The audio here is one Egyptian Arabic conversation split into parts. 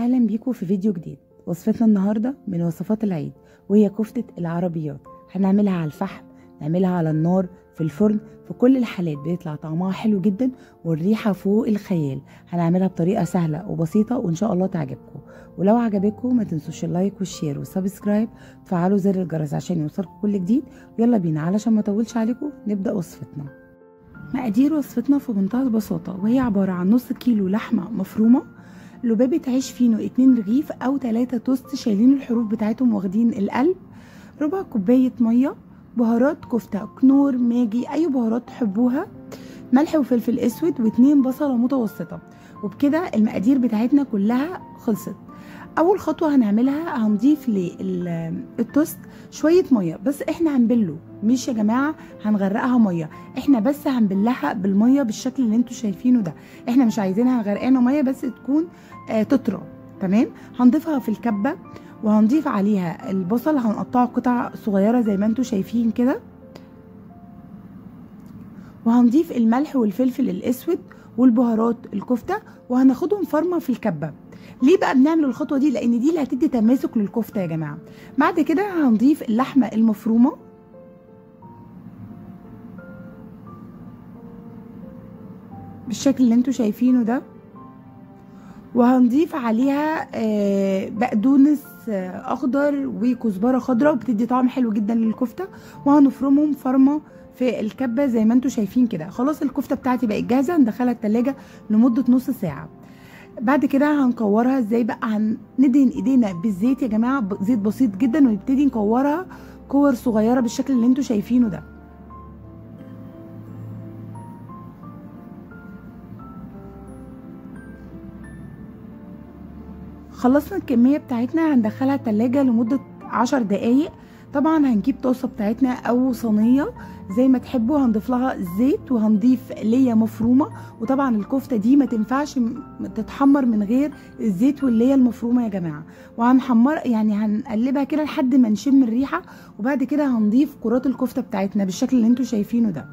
اهلا بيكم في فيديو جديد وصفتنا النهارده من وصفات العيد وهي كفته العربيات هنعملها على الفحم نعملها على النار في الفرن في كل الحالات بيطلع طعمها حلو جدا والريحه فوق الخيال هنعملها بطريقه سهله وبسيطه وان شاء الله تعجبكم ولو عجبكم ما تنسوش اللايك والشير والسبسكرايب وتفعلوا زر الجرس عشان يوصلكم كل جديد يلا بينا علشان ما اطولش عليكم نبدا وصفتنا مقادير وصفتنا في منتهى البساطه وهي عباره عن نص كيلو لحمه مفرومه لبابة عيش فينو اتنين رغيف او تلاتة توست شايلين الحروف بتاعتهم واخدين القلب ربع كوباية مية بهارات كفتة كنور ماجي اي بهارات تحبوها ملح وفلفل اسود واتنين بصلة متوسطة وبكده المقادير بتاعتنا كلها خلصت اول خطوه هنعملها هنضيف للتوست شويه ميه بس احنا هنبله مش يا جماعه هنغرقها ميه احنا بس هنبلها بالميه بالشكل اللي انتوا شايفينه ده احنا مش عايزينها غرقانه ميه بس تكون آه تطرى تمام هنضيفها في الكبه وهنضيف عليها البصل هنقطعه قطع صغيره زي ما انتوا شايفين كده وهنضيف الملح والفلفل الاسود والبهارات الكفته وهناخدهم فرمه في الكبه ليه بقى بنعمل الخطوه دي لان دي اللي هتدي تماسك للكفته يا جماعه بعد كده هنضيف اللحمه المفرومه بالشكل اللي انتوا شايفينه ده وهنضيف عليها بقدونس اخضر وكزبره خضراء بتدي طعم حلو جدا للكفته وهنفرمهم فرمه في الكبه زي ما انتوا شايفين كده خلاص الكفته بتاعتي بقت جاهزه ندخلها التلاجة لمده نص ساعه بعد كده هنكورها ازاي بقى هندهن ايدينا بالزيت يا جماعه زيت بسيط جدا ونبتدي نكورها كور صغيره بالشكل اللي انتوا شايفينه ده خلصنا الكميه بتاعتنا هندخلها التلاجة لمده عشر دقايق طبعا هنجيب طاسه بتاعتنا او صينيه زي ما تحبوا هنضيف لها زيت وهنضيف ليا مفرومه وطبعا الكفته دي ما تنفعش تتحمر من غير الزيت والليا المفرومه يا جماعه وهنحمر يعني هنقلبها كده لحد ما نشم الريحه وبعد كده هنضيف كرات الكفته بتاعتنا بالشكل اللي انتوا شايفينه ده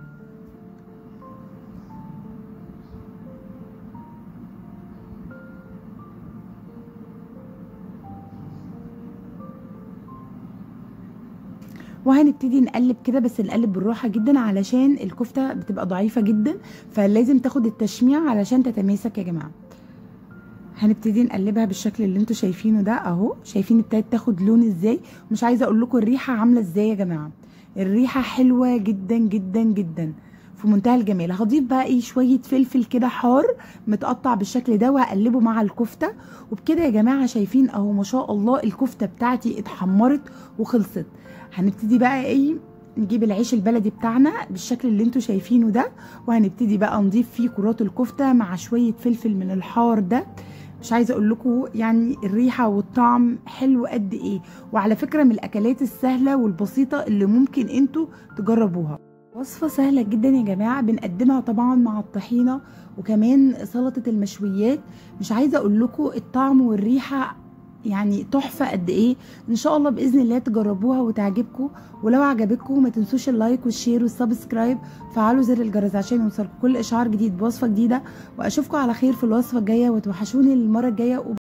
وهنبتدي نقلب كده بس نقلب بالراحه جدا علشان الكفته بتبقى ضعيفه جدا فلازم تاخد التشميع علشان تتماسك يا جماعه هنبتدي نقلبها بالشكل اللي انتوا شايفينه ده اهو شايفين ابتدت تاخد لون ازاي مش عايزه اقول لكم الريحه عامله ازاي يا جماعه الريحه حلوه جدا جدا جدا في منتهى الجمال هضيف بقى ايه شويه فلفل كده حار متقطع بالشكل ده وهقلبه مع الكفته وبكده يا جماعه شايفين اهو ما شاء الله الكفته بتاعتي اتحمرت وخلصت هنبتدي بقى ايه نجيب العيش البلدي بتاعنا بالشكل اللي انتوا شايفينه ده وهنبتدي بقى نضيف فيه كرات الكفته مع شويه فلفل من الحار ده مش عايزه اقول لكم يعني الريحه والطعم حلو قد ايه وعلى فكره من الاكلات السهله والبسيطه اللي ممكن انتوا تجربوها وصفة سهلة جدا يا جماعة بنقدمها طبعا مع الطحينة وكمان سلطة المشويات مش عايزة اقول لكم الطعم والريحة يعني تحفة قد ايه ان شاء الله باذن الله تجربوها وتعجبكم ولو عجبتكم ما تنسوش اللايك والشير والسبسكرايب فعلوا زر الجرس عشان يوصلكم كل اشعار جديد بوصفة جديدة واشوفكم على خير في الوصفة الجاية وتوحشوني المرة الجاية